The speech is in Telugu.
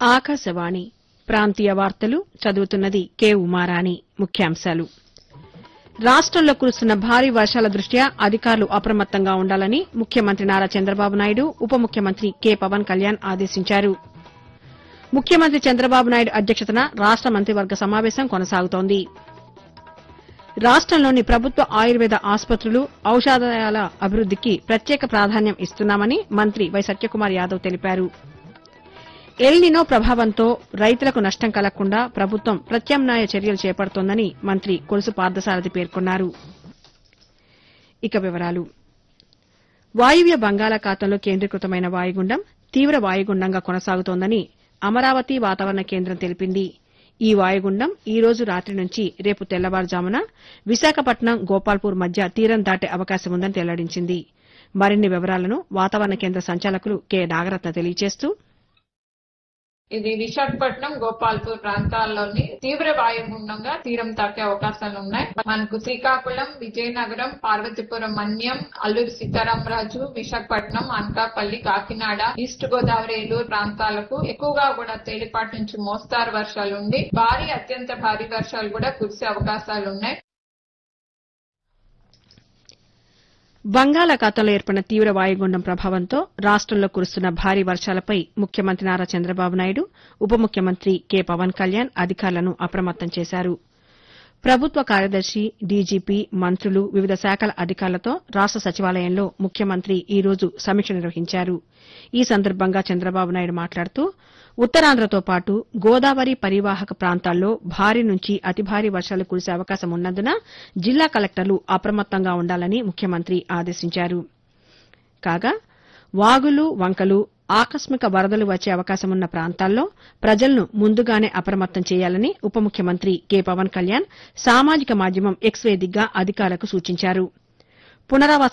ఆకాశవాణి ప్రాంతీయ వార్తలు చదువుతున్నది కె ఉమారాణి ముఖ్యాంశాలు రాష్టంలో కురుస్తున్న భారీ వర్షాల దృష్ట్యా అధికారులు అప్రమత్తంగా ఉండాలని ముఖ్యమంత్రి నారా చంద్రబాబు నాయుడు ఉప ముఖ్యమంత్రి కె పవన్ కళ్యాణ్ ఆదేశించారు ముఖ్యమంత్రి చంద్రబాబు నాయుడు అధ్యక్షతన రాష్ట మంత్రివర్గ సమావేశం కొనసాగుతోంది రాష్టంలోని ప్రభుత్వ ఆయుర్వేద ఆసుపత్రులు ఔషధాలయాల అభివృద్దికి ప్రత్యేక ప్రాధాన్యం ఇస్తున్నామని మంత్రి వై సత్యకుమార్ యాదవ్ తెలిపారు ఎల్నినో ప్రభావంతో రైతులకు నష్టం కలగకుండా ప్రభుత్వం ప్రత్యామ్నాయ చర్యలు చేపడుతోందని మంత్రి కొలుసు పార్థసారథి పేర్కొన్నారు ఇక వివరాలు వాయువ్య బంగాళాఖాతంలో కేంద్రీకృతమైన వాయుగుండం తీవ్ర వాయుగుండంగా కొనసాగుతోందని అమరావతి వాతావరణ కేంద్రం తెలిపింది ఈ వాయుగుండం ఈ రోజు రాత్రి నుంచి రేపు తెల్లవారుజామున విశాఖపట్నం గోపాల్పూర్ మధ్య తీరం దాటే అవకాశం ఉందని వెల్లడించింది మరిన్ని వివరాలను వాతావరణ కేంద్ర సంచాలకులు కె నాగరత్న తెలియజేస్తూ ఇది విశాఖపట్నం గోపాల్పూర్ ప్రాంతాల్లోని తీవ్ర వాయుగుండంగా తీరం తాకే అవకాశాలు ఉన్నాయి మనకు శ్రీకాకుళం విజయనగరం పార్వతీపురం మన్యం అల్లూరు సీతారామరాజు విశాఖపట్నం అనకాపల్లి కాకినాడ ఈస్ట్ గోదావరి ఏలూరు ప్రాంతాలకు ఎక్కువగా కూడా తేలిపాటి నుంచి మోస్తారు వర్షాలు ఉండి భారీ అత్యంత భారీ వర్షాలు కూడా కురిసే అవకాశాలు ఉన్నాయి బంగాళాఖాతంలో ఏర్పడిన తీవ్ర వాయుగుండం ప్రభావంతో రాష్టంలో కురుస్తున్న భారీ వర్షాలపై ముఖ్యమంత్రి నారా చంద్రబాబు నాయుడు ఉప ముఖ్యమంత్రి కె పవన్ కళ్యాణ్ అధికారులను అప్రమత్తం చేశారు ప్రభుత్వ కార్యదర్శి డీజీపీ మంత్రులు వివిధ శాఖల అధికారులతో రాష్ట సచివాలయంలో ముఖ్యమంత్రి ఈ రోజు సమీక్ష నిర్వహించారు ఈ సందర్భంగా చంద్రబాబు నాయుడు మాట్లాడుతూ ఉత్తరాంధ్రతో పాటు గోదావరి పరివాహక ప్రాంతాల్లో భారీ నుంచి అతి భారీ వర్షాలు కురిసే అవకాశం ఉన్నందున జిల్లా కలెక్టర్లు అప్రమత్తంగా ఉండాలని ముఖ్యమంత్రి ఆదేశించారు కాగా వాగులు వంకలు ఆకస్మిక వరదలు వచ్చే అవకాశమున్న ప్రాంతాల్లో ప్రజలను ముందుగానే అప్రమత్తం చేయాలని ఉప ముఖ్యమంత్రి కె పవన్ కళ్యాణ్ సామాజిక మాధ్యమం ఎక్స్ వేదికగా అధికారులకు సూచించారు పునరావాస